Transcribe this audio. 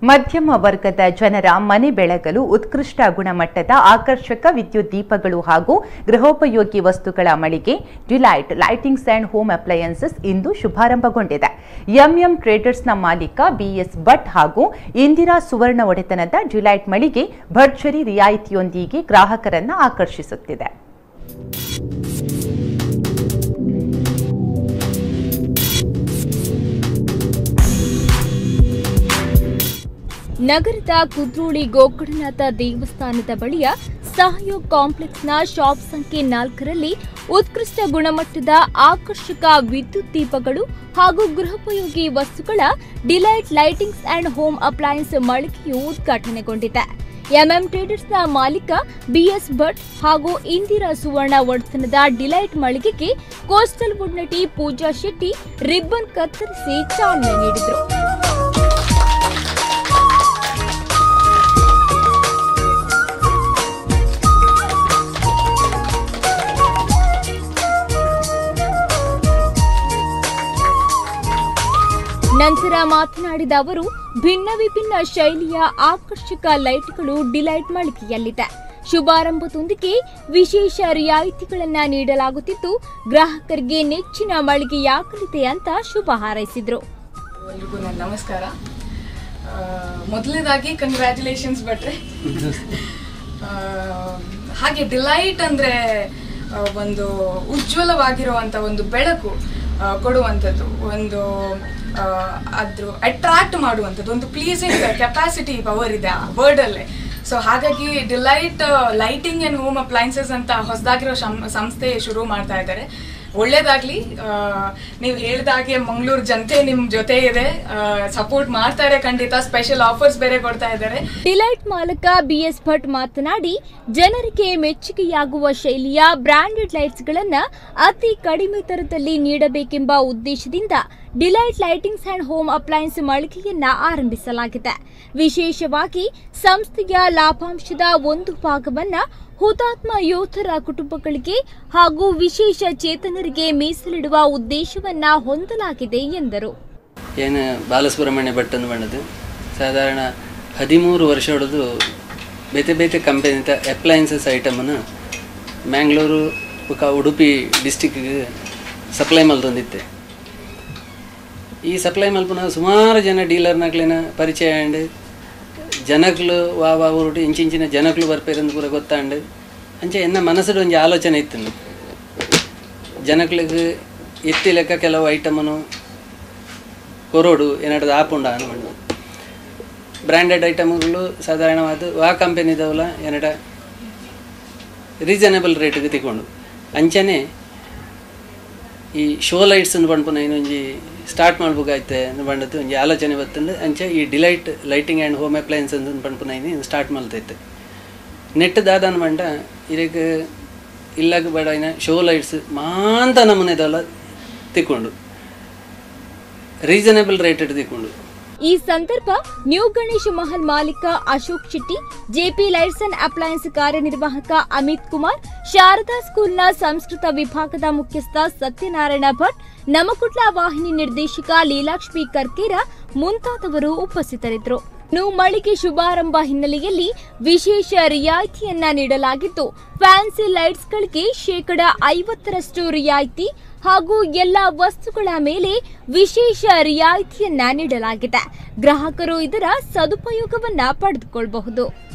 ಮಧ್ಯಮ ವರ್ಗದ ಜನರ ಮನೆ ಬೆಳಗಲು ಉತ್ಕೃಷ್ಟ ಗುಣಮಟ್ಟದ ಆಕರ್ಷಕ ವಿದ್ಯುತ್ ದೀಪಗಳು ಹಾಗೂ ಗೃಹೋಪಯೋಗಿ ವಸ್ತುಗಳ ಮಳಿಗೆ Delight Lightings and Home Appliances ಇಂದು ಶುಭಾರಂಭಗೊಂಡಿದೆ ಎಂಎಂ ಟ್ರೇಡರ್ಸ್ನ ಮಾಲೀಕ ಬಿಎಸ್ ಭಟ್ ಹಾಗೂ ಇಂದಿರಾ ಸುವರ್ಣ ಒಡೆತನದ ಡಿಲೈಟ್ ಮಳಿಗೆ ಭರ್ಜರಿ ರಿಯಾಯಿತಿಯೊಂದಿಗೆ ಗ್ರಾಹಕರನ್ನ ಆಕರ್ಷಿಸುತ್ತಿದೆ ನಗರದ ಕುದ್ರೋಳಿ ಗೋಕರ್ಣನಾಥ ದೇವಸ್ಥಾನದ ಬಳಿಯ ಸಹಯೋಗ್ ಕಾಂಪ್ಲೆಕ್ಸ್ನ ಶಾಪ್ ಸಂಖ್ಯೆ ನಾಲ್ಕರಲ್ಲಿ ಉತ್ಕೃಷ್ಟ ಗುಣಮಟ್ಟದ ಆಕರ್ಷಕ ವಿದ್ಯುತ್ ದೀಪಗಳು ಹಾಗೂ ಗೃಹೋಪಯೋಗಿ ವಸ್ತುಗಳ Delight Lightings and Home Appliances ಮಳಿಗೆಯು ಉದ್ಘಾಟನೆಗೊಂಡಿದೆ ಎಂಎಂ ಟ್ರೇಡರ್ಸ್ನ ಮಾಲೀಕ ಬಿಎಸ್ ಭಟ್ ಹಾಗೂ ಇಂದಿರಾ ಸುವರ್ಣ ಒಡೆತನದ ಡಿಲೈಟ್ ಮಳಿಗೆಗೆ ಕೋಸ್ಟಲ್ ವುಡ್ ನಟಿ ಪೂಜಾ ಶೆಟ್ಟಿ ರಿಬ್ಬನ್ ಕತ್ತರಿಸಿ ಚಾಲನೆ ನೀಡಿದರು ನಂತರ ಮಾತನಾಡಿದ ಅವರು ಭಿನ್ನ ವಿಭಿನ್ನ ಶೈಲಿಯ ಆಕರ್ಷಕ ಲೈಟ್ಗಳು ಡಿಲೈಟ್ ಮಳಿಗೆಯಲ್ಲಿದೆ ಶುಭಾರಂಭದೊಂದಿಗೆ ವಿಶೇಷ ರಿಯಾಯಿತಿಗಳನ್ನ ನೀಡಲಾಗುತ್ತಿದ್ದು ಗ್ರಾಹಕರಿಗೆ ನೆಚ್ಚಿನ ಮಳಿಗೆಯಾಗಲಿದೆ ಅಂತ ಶುಭ ಹಾರೈಸಿದ್ರು ಎಲ್ರಿಗೂ ನನ್ನ ನಮಸ್ಕಾರ ಆ, ಮೊದಲನೇದಾಗಿ ಕಂಗ್ರ್ಯಾಚುಲೇಷನ್ಸ್ ಭಟ್ರೆ ಆ, ಹಾಗೆ ಡಿಲೈಟ್ ಅಂದ್ರೆ ಆ, ಒಂದು ಉಜ್ವಲವಾಗಿರುವಂತ ಒಂದು ಬೆಳಕು ಆ, ಕೊಡುವಂಥದ್ದು ಒಂದು ಆ, ಅದ್ರ ಅಟ್ರಾಕ್ಟ್ ಮಾಡುವಂಥದ್ದು ಒಂದು ಪ್ಲೀಸಿಂಗ್ ಕೆಪಾಸಿಟಿ ಪವರ್ ಇದೆ ಆ ವರ್ಡಲ್ಲೇ ಸೊ ಹಾಗಾಗಿ Delight Lighting and Home Appliances ಅಂತ ಹೊಸದಾಗಿರೋ ಸಂಸ್ಥೆ ಶುರು ಮಾಡ್ತಾ ಇದ್ದಾರೆ ಒಳ್ಳೇದಾಗ್ಲಿ ನೀವು ಹೇಳಿದಾಗೆ ಮಂಗಳೂರು ಜನತೆ ನಿಮ್ ಜೊತೆ ಇದೆ ಸಪೋರ್ಟ್ ಮಾಡ್ತಾರೆ ಖಂಡಿತ ಸ್ಪೆಷಲ್ ಆಫರ್ಸ್ ಬೇರೆ ಕೊಡ್ತಾ ಇದ್ದಾರೆ ಡಿಲೈಟ್ ಮಾಲಕ ಬಿಎಸ್ ಭಟ್ ಮಾತನಾಡಿ ಜನರಿಗೆ ಮೆಚ್ಚುಗೆಯಾಗುವ ಶೈಲಿಯ ಬ್ರಾಂಡೆಡ್ ಲೈಟ್ಸ್ಗಳನ್ನ ಅತಿ ಕಡಿಮೆ ದರದಲ್ಲಿ ನೀಡಬೇಕೆಂಬ ಉದ್ದೇಶದಿಂದ Delight Lightings and Home Appliances ಮಳಿಗೆಯನ್ನ ಆರಂಭಿಸಲಾಗಿದೆ ವಿಶೇಷವಾಗಿ ಸಂಸ್ಥೆಯ ಲಾಭಾಂಶದ ಒಂದು ಭಾಗವನ್ನ ಹುತಾತ್ಮ ಯೋಧರ ಕುಟುಂಬಗಳಿಗೆ ಹಾಗೂ ವಿಶೇಷ ಚೇತನರಿಗೆ ಮೀಸಲಿಡುವ ಉದ್ದೇಶವನ್ನ ಹೊಂದಲಾಗಿದೆ ಎಂದರು ಏನು ಬಾಲಸುಬ್ರಹ್ಮಣ್ಯ ಭಟ್ ಅಂದು ಬಣ್ಣದು ಸಾಧಾರಣ ಹದಿಮೂರು ವರ್ಷ ಹೊಡೆದು ಬೇತೆ ಬೇತೆ ಕಂಪೆನಿದ ಅಪ್ಲಯನ್ಸಸ್ ಐಟಮನ್ನು ಮ್ಯಾಂಗ್ಳೂರು ಬೊಕ ಉಡುಪಿ ಡಿಸ್ಟಿಕ್ಗೆ ಸಪ್ಲೈ ಮಲ್ತೊಂದಿತ್ತೆ ಈ ಸಪ್ಲೈ ಮಲ್ಪನ ಸುಮಾರು ಜನ ಡೀಲರ್ನಕ್ಲಿನ ಪರಿಚಯ ಆಂಡ್ ಜನಕ್ಲು ವಾ ವಾ ಊರುಟು ಇಂಚಿಂಚಿನ ಜನಕ್ಲು ಬರ್ಪೇರಂದು ಪೂರ ಗೊತ್ತಾಂಡ್ ಅಂಚೆ ಎನ್ನ ಮನಸ್ಸು ಒಂಜಿ ಆಲೋಚನೆ ಇತ್ತು ಜನಕ್ಲಿಗೆ ಎತ್ತಿ ಲೆಕ್ಕ ಕೆಲವು ಐಟಮನ್ನು ಕೊರೋಡು ಏನಾದ್ರು ಆಪುಂಡ ಅನ್ಕೊಂಡು ಬ್ರ್ಯಾಂಡೆಡ್ ಐಟಮ್ಗಳು ಸಾಧಾರಣವಾದ ವಾ ಕಂಪೆನಿದವಲ್ಲ ಏನಡ ರೀಸನಬಲ್ ರೇಟ್ಗೆ ತಿಕೊಂಡು ಅಂಚನೆ ಈ ಶೋ ಲೈಟ್ಸ್ ಅನ್ನು ಪಂಡ್ಪುನ ಇನ್ನೊಂಜಿ ಸ್ಟಾರ್ಟ್ ಮಾಡ್ಬೇಕಾಯ್ತೆ ಅಂತ ಬಂಡದ್ದು ಒಂಜಿ ಆಲೋಚನೆ ಬತ್ತಂದು ಅಂಚೆ ಈ Delight Lighting and Home Appliances ಅಂತ ಪಂಡ್ಪುನ ಇನ್ನು ಸ್ಟಾರ್ಟ್ ಮಾಡ್ತೈತೆ ನೆಟ್ ದಾದಾನ ಬಂಡ ಇದಕ್ಕೆ ಇಲ್ಲಗ ಬೇಡ ಇನ್ನ ಶೋ ಲೈಟ್ಸ್ ಮಾಂತ ನಮೂನೆದಲ್ಲ ತಿಕ್ಕೊಂಡು ರೀಸನಬಲ್ ರೇಟ್ ತಿಕ್ಕೊಂಡು ಈ ಸಂದರ್ಭ ನ್ಯೂ ಗಣೇಶ್ ಮಹಲ್ ಮಾಲೀಕ Ashok Shetty JP Lights and Appliances ಕಾರ್ಯನಿರ್ವಾಹಕ ಅಮಿತ್ ಕುಮಾರ್ ಶಾರದಾ ಸ್ಕೂಲ್ನ ಸಂಸ್ಕೃತ ವಿಭಾಗದ ಮುಖ್ಯಸ್ಥ ಸತ್ಯನಾರಾಯಣ ಭಟ್ ನಮಕುಟ್ಲ ವಾಹಿನಿ ನಿರ್ದೇಶಕ ಲೀಲಾಕ್ಷ್ಮಿ ಕರ್ಕೇರ ಮುಂತಾದವರು ಉಪಸ್ಥಿತರಿದ್ದರು ಇನ್ನು ಮಳಿಗೆ ಶುಭಾರಂಭ ಹಿನ್ನೆಲೆಯಲ್ಲಿ ವಿಶೇಷ ರಿಯಾಯಿತಿಯನ್ನ ನೀಡಲಾಗಿದ್ದು ಫ್ಯಾನ್ಸಿ ಲೈಟ್ಸ್ಗಳಿಗೆ ಶೇಕಡ ಐವತ್ತರಷ್ಟು ರಿಯಾಯಿತಿ ಹಾಗೂ ಎಲ್ಲ ವಸ್ತುಗಳ ಮೇಲೆ ವಿಶೇಷ ರಿಯಾಯಿತಿಯನ್ನ ನೀಡಲಾಗಿದೆ ಗ್ರಾಹಕರು ಇದರ ಸದುಪಯೋಗವನ್ನ ಪಡೆದುಕೊಳ್ಳಬಹುದು